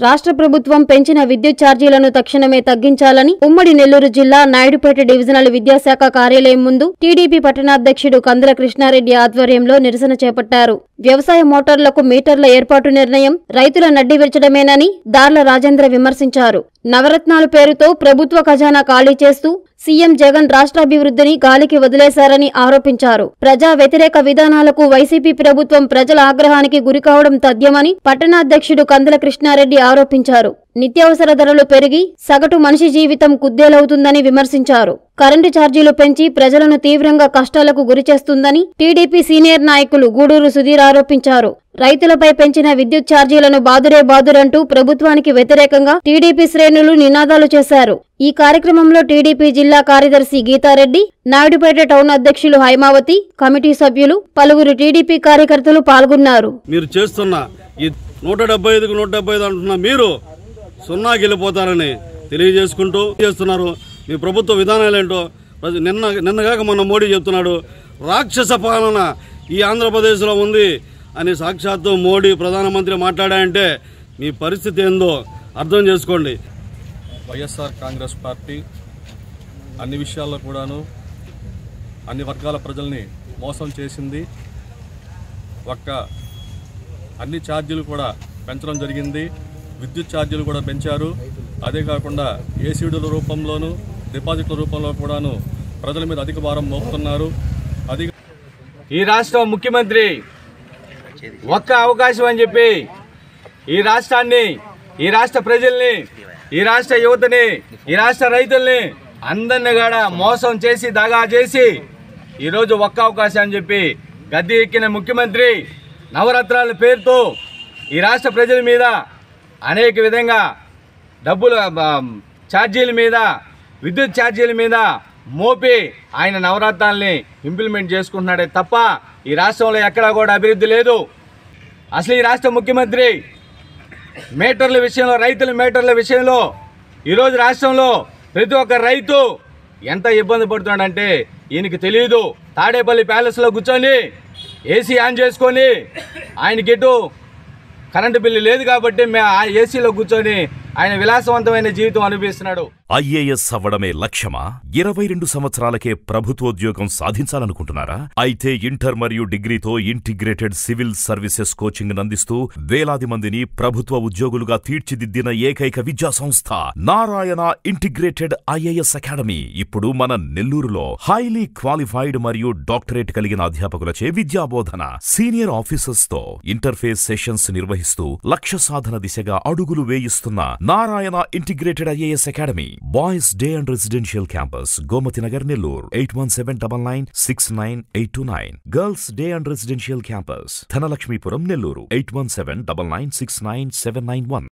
రాష్ట్ర ప్రభుత్వం పెంచిన విద్యుత్ ఛార్జీలను తక్షణమే తగ్గించాలని ఉమ్మడి నెల్లూరు జిల్లా నాయుడుపేట డివిజనల్ విద్యాశాఖ కార్యాలయం ముందు టీడీపీ పట్టణాధ్యక్షుడు కందుల కృష్ణారెడ్డి ఆధ్వర్యంలో నిరసన చేపట్టారు వ్యవసాయ మోటార్లకు మీటర్ల ఏర్పాటు నిర్ణయం రైతుల నడ్డి విరచడమేనని దార్ల రాజేంద్ర విమర్శించారు నవరత్నాల పేరుతో ప్రభుత్వ ఖజానా ఖాళీ చేస్తూ సీఎం జగన్ రాష్ట్రాభివృద్ధిని గాలికి వదిలేశారని ఆరోపించారు ప్రజా వ్యతిరేక విధానాలకు వైసీపీ ప్రభుత్వం ప్రజల ఆగ్రహానికి గురికావడం తథ్యమని పట్టణాధ్యక్షుడు కందుల కృష్ణారెడ్డి ఆరోపించారు నిత్యావసర ధరలు పెరిగి సగటు మనిషి జీవితం కుద్దేలవుతుందని విమర్శించారు కరెంటు ఛార్జీలు పెంచి ప్రజలను తీవ్రంగా కష్టాలకు గురిచేస్తుందని టీడీపీ సీనియర్ నాయకులు గూడూరు సుధీర్ ఆరోపించారు రైతులపై పెంచిన విద్యుత్ ఛార్జీలను బాదురే బాదురంటూ ప్రభుత్వానికి వ్యతిరేకంగా టీడీపీ శ్రేణులు నినాదాలు చేశారు ఈ కార్యక్రమంలో టీడీపీ జిల్లా కార్యదర్శి గీతారెడ్డి నాయుడుపేట టౌన్ అధ్యక్షులు హైమావతి కమిటీ సభ్యులు పలువురు టీడీపీ కార్యకర్తలు పాల్గొన్నారు మీరు చేస్తున్న ఈ నూట డెబ్బై ఐదుకు నూట డెబ్బై ఐదు అంటున్న మీరు సున్నాకి వెళ్ళిపోతారని తెలియజేసుకుంటూ చేస్తున్నారు మీ ప్రభుత్వ విధానాలు ఏంటో ప్రజ- నిన్న నిన్నగాక మొన్న మోడీ చెప్తున్నాడు రాక్షస పాలన ఈ ఆంధ్రప్రదేశ్లో ఉంది అని సాక్షాత్తు మోడీ ప్రధానమంత్రి మాట్లాడాయంటే మీ పరిస్థితి ఏందో అర్థం చేసుకోండి వైఎస్ఆర్ కాంగ్రెస్ పార్టీ అన్ని విషయాల్లో కూడాను అన్ని వర్గాల ప్రజల్ని మోసం చేసింది ఒక్క అన్ని ఛార్జీలు కూడా పెంచడం జరిగింది విద్యుత్ ఛార్జీలు కూడా పెంచారు అదే కాకుండా ఏసీడుల రూపంలోను డిపాజిట్ల రూపంలో కూడాను ప్రజల మీద అధిక భారం మోపుతున్నారు అది ఈ రాష్ట్రం ముఖ్యమంత్రి ఒక్క అవకాశం అని చెప్పి ఈ రాష్ట్రాన్ని ఈ రాష్ట్ర ప్రజల్ని ఈ రాష్ట్ర యువతని ఈ రాష్ట్ర రైతుల్ని అందరిని కూడా మోసం చేసి దగా చేసి ఈరోజు ఒక్క అవకాశం అని చెప్పి గద్దె ఎక్కిన ముఖ్యమంత్రి నవరత్నాల పేరుతో ఈ రాష్ట్ర ప్రజల మీద అనేక విధంగా డబ్బులు ఆ, ఛార్జీల మీద విద్యుత్ ఛార్జీల మీద మోపి ఆయన నవరత్నాల్ని ఇంప్లిమెంట్ చేసుకుంటున్నాడే తప్ప ఈ రాష్ట్రంలో ఎక్కడా కూడా అభివృద్ధి లేదు అసలు ఈ రాష్ట్ర ముఖ్యమంత్రి మీటర్ల విషయంలో రైతుల మీటర్ల విషయంలో ఈరోజు రాష్ట్రంలో ప్రతి ఒక్క రైతు ఎంత ఇబ్బంది పడుతున్నాడంటే ఈయనకి తెలియదు తాడేపల్లి ప్యాలెస్లో కూర్చొని ఏసీ ఆన్ చేసుకొని ఆయనకి ఎటు కరెంటు బిల్లు లేదు కాబట్టి మేము ఆ ఏసీలో కూర్చొని ఆయన విలాసవంతమైన జీవితం అనిపిస్తున్నాడు ఐఏఎస్ అవ్వడమే లక్ష్యమా ఇరవై రెండు సంవత్సరాలకే ప్రభుత్వోద్యోగం సాధించాలనుకుంటున్నారా అయితే ఇంటర్ మరియు డిగ్రీతో ఇంటిగ్రేటెడ్ సివిల్ సర్వీసెస్ కోచింగ్ అందిస్తూ వేలాది మందిని ప్రభుత్వ ఉద్యోగులుగా తీర్చిదిద్దిన ఏకైక విద్యా సంస్థ నారాయణ ఇంటిగ్రేటెడ్ ఐఏఎస్ అకాడమీ ఇప్పుడు మన నెల్లూరులో హైలీ క్వాలిఫైడ్ మరియు డాక్టరేట్ కలిగిన అధ్యాపకులచే విద్యాబోధన సీనియర్ ఆఫీసర్స్ తో ఇంటర్ఫేస్ సెషన్స్ నిర్వహిస్తూ లక్ష్య సాధన దిశగా అడుగులు వేయిస్తున్న Narayana integrated IAS academy boys day and residential campus Gomathi Nagar Nellore eight one seven double nine six nine eight two nine girls day and residential campus Dhanalakshmipuram Nellore eight one seven double nine six nine seven nine one